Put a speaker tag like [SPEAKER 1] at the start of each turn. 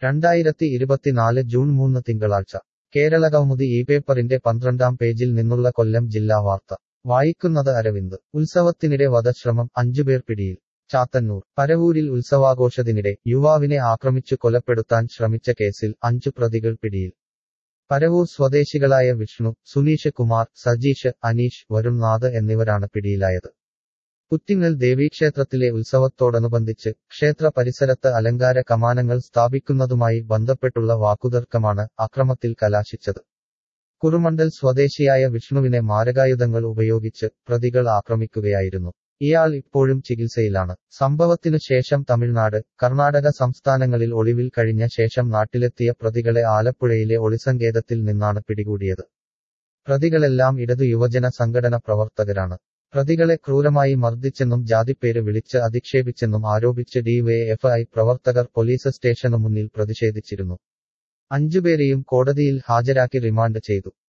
[SPEAKER 1] രണ്ടായിരത്തി ഇരുപത്തിനാല് ജൂൺ മൂന്ന് തിങ്കളാഴ്ച കേരള കൗമുദി ഈ പേപ്പറിന്റെ പന്ത്രണ്ടാം പേജിൽ നിന്നുള്ള കൊല്ലം ജില്ലാ വാർത്ത വായിക്കുന്നത് അരവിന്ദ് ഉത്സവത്തിനിടെ വധശ്രമം അഞ്ചുപേർ പിടിയിൽ ചാത്തന്നൂർ പരവൂരിൽ ഉത്സവാഘോഷത്തിനിടെ യുവാവിനെ ആക്രമിച്ചു കൊലപ്പെടുത്താൻ ശ്രമിച്ച കേസിൽ അഞ്ചു പ്രതികൾ പിടിയിൽ പരവൂർ സ്വദേശികളായ വിഷ്ണു സുനീഷ് കുമാർ സജീഷ് അനീഷ് വരുൺനാഥ് എന്നിവരാണ് പിടിയിലായത് പുറ്റിങ്ങൽ ദേവീക്ഷേത്രത്തിലെ ഉത്സവത്തോടനുബന്ധിച്ച് ക്ഷേത്ര പരിസരത്ത് അലങ്കാര കമാനങ്ങൾ സ്ഥാപിക്കുന്നതുമായി ബന്ധപ്പെട്ടുള്ള വാക്കുതർക്കമാണ് അക്രമത്തിൽ കലാശിച്ചത് കുറുമണ്ടൽ സ്വദേശിയായ വിഷ്ണുവിനെ മാരകായുധങ്ങൾ ഉപയോഗിച്ച് പ്രതികൾ ആക്രമിക്കുകയായിരുന്നു ഇയാൾ ഇപ്പോഴും ചികിത്സയിലാണ് സംഭവത്തിനു ശേഷം തമിഴ്നാട് കർണാടക സംസ്ഥാനങ്ങളിൽ ഒളിവിൽ കഴിഞ്ഞ ശേഷം നാട്ടിലെത്തിയ പ്രതികളെ ആലപ്പുഴയിലെ ഒളിസങ്കേതത്തിൽ നിന്നാണ് പിടികൂടിയത് പ്രതികളെല്ലാം ഇടതു യുവജന സംഘടന പ്രവർത്തകരാണ് പ്രതികളെ ക്രൂരമായി മർദ്ദിച്ചെന്നും ജാതിപ്പേര് വിളിച്ച് അധിക്ഷേപിച്ചെന്നും ആരോപിച്ച് ഡിവൈഎഫ്ഐ പ്രവർത്തകർ പോലീസ് സ്റ്റേഷനു മുന്നിൽ പ്രതിഷേധിച്ചിരുന്നു അഞ്ചുപേരെയും കോടതിയിൽ ഹാജരാക്കി റിമാൻഡ് ചെയ്തു